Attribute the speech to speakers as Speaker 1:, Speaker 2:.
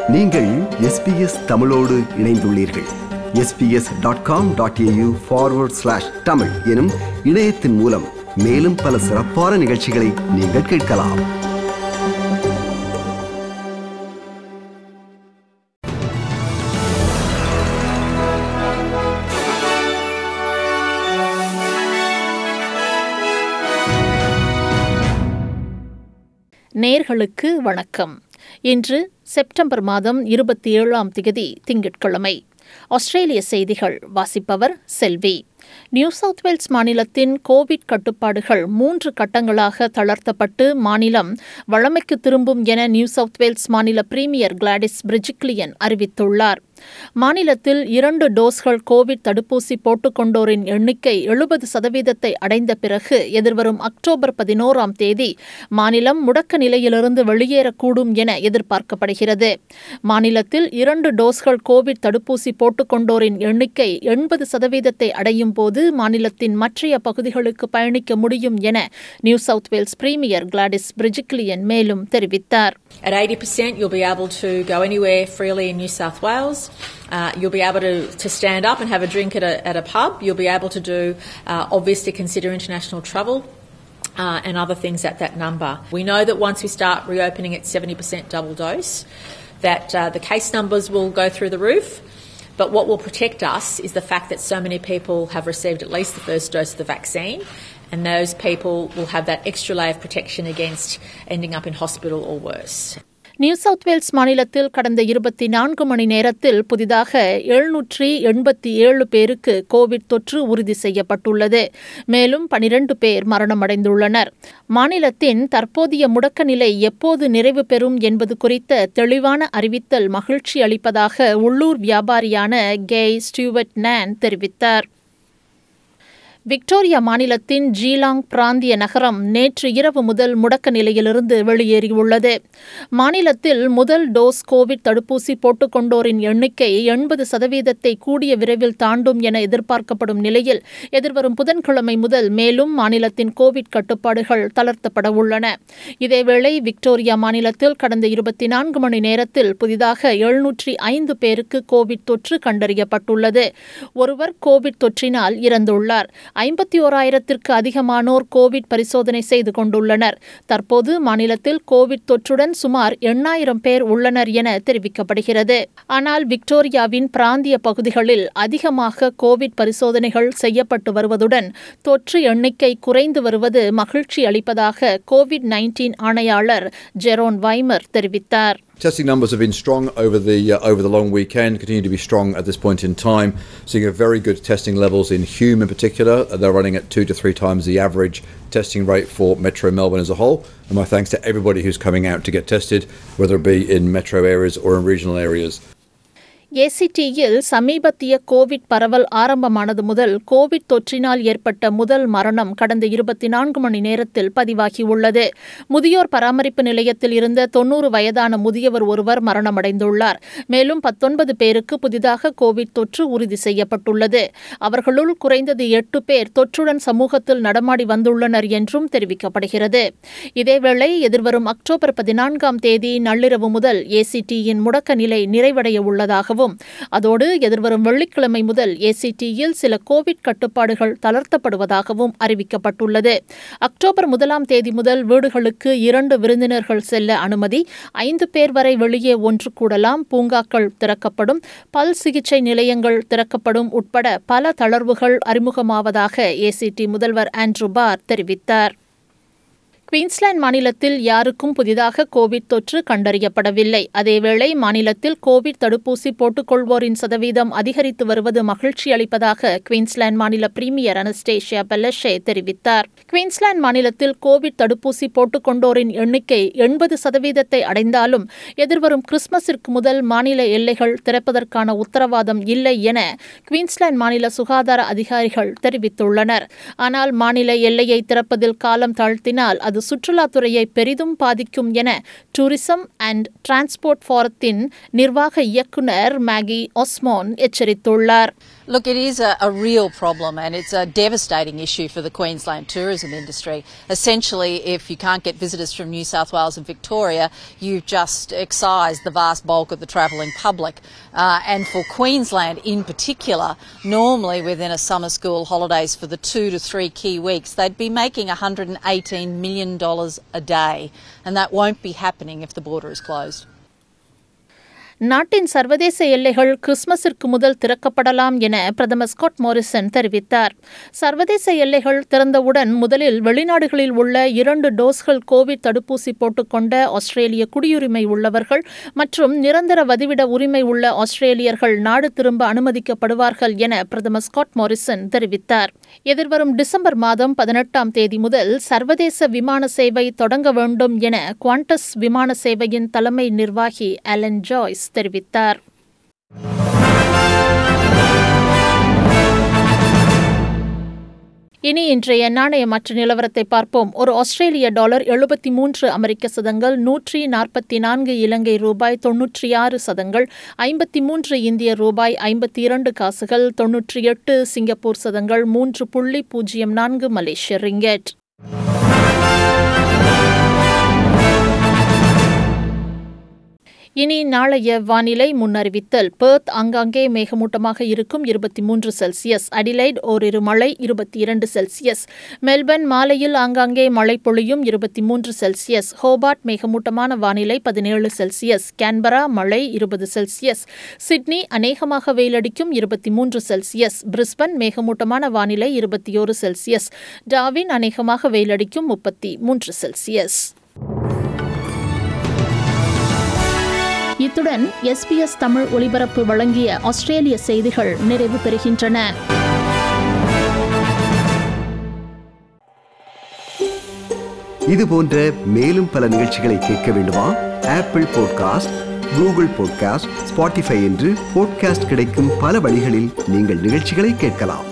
Speaker 1: நீங்கள் எஸ்பிஎஸ் தமிழோடு இணைந்துள்ளீர்கள் SBS dot com dot AU forward slash Tamil எனும் இணையத்தின் மூலம் மேலும் பல சிறப்பான நிகழ்ச்சிகளை நீங்கள் கேட்கலாம்
Speaker 2: நேர்களுக்கு வணக்கம் இன்று செப்டம்பர் மாதம் இருபத்தி ஏழாம் திகதி திங்கட்கிழமை ஆஸ்திரேலிய செய்திகள் வாசிப்பவர் செல்வி நியூ சவுத் வேல்ஸ் மாநிலத்தின் கோவிட் கட்டுப்பாடுகள் மூன்று கட்டங்களாக தளர்த்தப்பட்டு மாநிலம் வழமைக்கு திரும்பும் என நியூ சவுத் வேல்ஸ் மாநில பிரீமியர் கிளாடிஸ் பிரிஜிக்லியன் அறிவித்துள்ளார் மாநிலத்தில் இரண்டு டோஸ்கள் கோவிட் தடுப்பூசி போட்டுக்கொண்டோரின் எண்ணிக்கை எழுபது சதவீதத்தை அடைந்த பிறகு எதிர்வரும் அக்டோபர் பதினோராம் தேதி மாநிலம் முடக்க நிலையிலிருந்து வெளியேறக்கூடும் என எதிர்பார்க்கப்படுகிறது மாநிலத்தில் இரண்டு டோஸ்கள் கோவிட் தடுப்பூசி போட்டுக்கொண்டோரின் எண்ணிக்கை எண்பது சதவீதத்தை அடையும் போது மாநிலத்தின் மற்றைய பகுதிகளுக்கு பயணிக்க முடியும் என New South Wales premier Gladys Berejiklian மேலும் தெரிவித்தார்
Speaker 3: At 80%, you'll be able to go anywhere freely in New South Wales. Uh, you'll be able to, to stand up and have a drink at a, at a pub. You'll be able to do, uh, obviously, consider international travel. Uh, and other things at that number. We know that once we start reopening at 70% double dose, that uh, the case numbers will go through the roof. But what will protect us is the fact that so many people have received at least the first dose of the vaccine, and those people will have that extra layer of protection against ending up in hospital or worse.
Speaker 2: New South Wales மாநிலத்தில் கடந்த இருபத்தி நான்கு மணி நேரத்தில் புதிதாக எழுநூற்றி எண்பத்தி ஏழு பேருக்கு கோவிட் தொற்று உறுதி செய்யப்பட்டுள்ளது மேலும் பனிரண்டு பேர் மரணமடைந்துள்ளனர் மாநிலத்தின் தற்போதைய முடக்க நிலை எப்போது நிறைவு பெறும் என்பது குறித்த தெளிவான அறிவித்தல் மகிழ்ச்சி அளிப்பதாக உள்ளூர் வியாபாரியான கே ஸ்டூவர்ட் நேன் தெரிவித்தார் விக்டோரியா மாநிலத்தின் ஜீலாங் பிராந்திய நகரம் நேற்று இரவு முதல் முடக்க நிலையிலிருந்து வெளியேறியுள்ளது மாநிலத்தில் முதல் டோஸ் கோவிட் தடுப்பூசி போட்டுக்கொண்டோரின் எண்ணிக்கை எண்பது சதவீதத்தை கூடிய விரைவில் தாண்டும் என எதிர்பார்க்கப்படும் நிலையில் எதிர்வரும் புதன்கிழமை முதல் மேலும் மாநிலத்தின் கோவிட் கட்டுப்பாடுகள் தளர்த்தப்பட உள்ளன இதேவேளை விக்டோரியா மாநிலத்தில் கடந்த இருபத்தி நான்கு மணி நேரத்தில் புதிதாக எழுநூற்றி ஐந்து பேருக்கு கோவிட் தொற்று கண்டறியப்பட்டுள்ளது ஒருவர் கோவிட் தொற்றினால் இறந்துள்ளார் ஐம்பத்தி ஓராயிரத்திற்கு அதிகமானோர் கோவிட் பரிசோதனை செய்து கொண்டுள்ளனர் தற்போது மாநிலத்தில் கோவிட் தொற்றுடன் சுமார் எண்ணாயிரம் பேர் உள்ளனர் என தெரிவிக்கப்படுகிறது ஆனால் விக்டோரியாவின் பிராந்திய பகுதிகளில் அதிகமாக கோவிட் பரிசோதனைகள் செய்யப்பட்டு வருவதுடன் தொற்று எண்ணிக்கை குறைந்து வருவது மகிழ்ச்சி அளிப்பதாக கோவிட் நைன்டீன் ஆணையாளர் ஜெரோன் வைமர் தெரிவித்தார்
Speaker 4: Testing numbers have been strong over the uh, over the long weekend. Continue to be strong at this point in time. Seeing a very good testing levels in Hume in particular. They're running at two to three times the average testing rate for Metro Melbourne as a whole. And my thanks to everybody who's coming out to get tested, whether it be in metro areas or in regional areas.
Speaker 2: ஏசிடியில் சமீபத்திய Covid பரவல் ஆரம்பமானது முதல் Covid தொற்றினால் ஏற்பட்ட முதல் மரணம் கடந்த இருபத்தி நான்கு மணி நேரத்தில் பதிவாகியுள்ளது முதியோர் பராமரிப்பு நிலையத்தில் இருந்த தொன்னூறு வயதான முதியவர் ஒருவர் மரணமடைந்துள்ளார் மேலும் பத்தொன்பது பேருக்கு புதிதாக கோவிட் தொற்று உறுதி செய்யப்பட்டுள்ளது அவர்களுள் குறைந்தது எட்டு பேர் தொற்றுடன் சமூகத்தில் நடமாடி வந்துள்ளனர் என்றும் தெரிவிக்கப்படுகிறது இதேவேளை எதிர்வரும் அக்டோபர் பதினான்காம் தேதி நள்ளிரவு முதல் ஏசிடியின் முடக்க நிலை நிறைவடைய உள்ளதாகவும் அதோடு எதிர்வரும் வெள்ளிக்கிழமை முதல் ஏசிடியில் சில கோவிட் கட்டுப்பாடுகள் தளர்த்தப்படுவதாகவும் அறிவிக்கப்பட்டுள்ளது அக்டோபர் முதலாம் தேதி முதல் வீடுகளுக்கு இரண்டு விருந்தினர்கள் செல்ல அனுமதி ஐந்து பேர் வரை வெளியே ஒன்று கூடலாம் பூங்காக்கள் திறக்கப்படும் பல் சிகிச்சை நிலையங்கள் திறக்கப்படும் உட்பட பல தளர்வுகள் அறிமுகமாவதாக ஏசிடி முதல்வர் ஆண்ட்ரூ பார் தெரிவித்தார் குயின்ஸ்லாந்து மாநிலத்தில் யாருக்கும் புதிதாக கோவிட் தொற்று கண்டறியப்படவில்லை அதேவேளை மாநிலத்தில் கோவிட் தடுப்பூசி போட்டுக்கொள்வோரின் சதவீதம் அதிகரித்து வருவது மகிழ்ச்சி அளிப்பதாக குயின்ஸ்லாந்து மாநில பிரீமியர் அனஸ்டேஷியா பெல்லஷே தெரிவித்தார் குயின்ஸ்லாந்து மாநிலத்தில் கோவிட் தடுப்பூசி போட்டுக்கொண்டோரின் எண்ணிக்கை எண்பது சதவீதத்தை அடைந்தாலும் எதிர்வரும் கிறிஸ்துமஸிற்கு முதல் மாநில எல்லைகள் திறப்பதற்கான உத்தரவாதம் இல்லை என குயின்ஸ்லாந்து மாநில சுகாதார அதிகாரிகள் தெரிவித்துள்ளனர் ஆனால் மாநில எல்லையை திறப்பதில் காலம் தாழ்த்தினால் அது சுற்றுலாத்துறையை பெரிதும் பாதிக்கும் என டூரிசம் அண்ட் டிரான்ஸ்போர்ட் ஃபாரத்தின் நிர்வாக இயக்குநர் மேகி ஒஸ்மோன் எச்சரித்துள்ளார்
Speaker 5: Look, it is a, a real problem and it's a devastating issue for the Queensland tourism industry. Essentially, if you can't get visitors from New South Wales and Victoria, you've just excised the vast bulk of the travelling public. Uh, and for Queensland in particular, normally within a summer school holidays for the two to three key weeks, they'd be making $118 million a day. And that won't be happening if the border is closed.
Speaker 2: நாட்டின் சர்வதேச எல்லைகள் கிறிஸ்துமஸிற்கு முதல் திறக்கப்படலாம் என பிரதமர் Scott Morrison தெரிவித்தார் சர்வதேச எல்லைகள் திறந்தவுடன் முதலில் வெளிநாடுகளில் உள்ள இரண்டு டோஸ்கள் கோவிட் தடுப்பூசி போட்டுக்கொண்ட ஆஸ்திரேலிய குடியுரிமை உள்ளவர்கள் மற்றும் நிரந்தர வதிவிட உரிமை உள்ள ஆஸ்திரேலியர்கள் நாடு திரும்ப அனுமதிக்கப்படுவார்கள் என பிரதமர் ஸ்காட் மோரிசன் தெரிவித்தார் எதிர்வரும் டிசம்பர் மாதம் பதினெட்டாம் தேதி முதல் சர்வதேச விமான சேவை தொடங்க வேண்டும் என குவாண்டஸ் விமான சேவையின் தலைமை நிர்வாகி அலன் ஜாய்ஸ் தெரிவித்தார் இனி இன்றைய நாணய மற்ற நிலவரத்தை பார்ப்போம் ஒரு ஆஸ்திரேலிய டாலர் எழுபத்தி மூன்று அமெரிக்க சதங்கள் நூற்றி நாற்பத்தி நான்கு இலங்கை ரூபாய் தொன்னூற்றி ஆறு சதங்கள் ஐம்பத்தி மூன்று இந்திய ரூபாய் ஐம்பத்தி இரண்டு காசுகள் தொன்னூற்றி எட்டு சிங்கப்பூர் சதங்கள் மூன்று புள்ளி பூஜ்ஜியம் நான்கு மலேசிய ரிங்கெட் இனி நாளைய வானிலை முன்னறிவித்தல் பெர்த் ஆங்காங்கே மேகமூட்டமாக இருக்கும் இருபத்தி மூன்று செல்சியஸ் அடிலைட் ஓரிரு மழை இருபத்தி இரண்டு செல்சியஸ் மெல்பர்ன் மாலையில் ஆங்காங்கே மழை பொழியும் இருபத்தி மூன்று செல்சியஸ் ஹோபார்ட் மேகமூட்டமான வானிலை பதினேழு செல்சியஸ் கேன்பரா மழை இருபது செல்சியஸ் சிட்னி அநேகமாக வெயிலடிக்கும் இருபத்தி மூன்று செல்சியஸ் பிரிஸ்பன் மேகமூட்டமான வானிலை இருபத்தி ஒரு செல்சியஸ் டாவின் அநேகமாக வெயிலடிக்கும் முப்பத்தி மூன்று செல்சியஸ் இத்துடன் எஸ்பிஎஸ் தமிழ் ஒலிபரப்பு வழங்கிய ஆஸ்திரேலிய செய்திகள் நிறைவு பெறுகின்றன
Speaker 1: இது போன்ற மேலும் பல நிகழ்ச்சிகளை கேட்க வேண்டுமா Apple podcast Google podcast Spotify என்று பாட்காஸ்ட் கிடைக்கும் பல வழிகளில் நீங்கள் நிகழ்ச்சிகளை கேட்கலாம்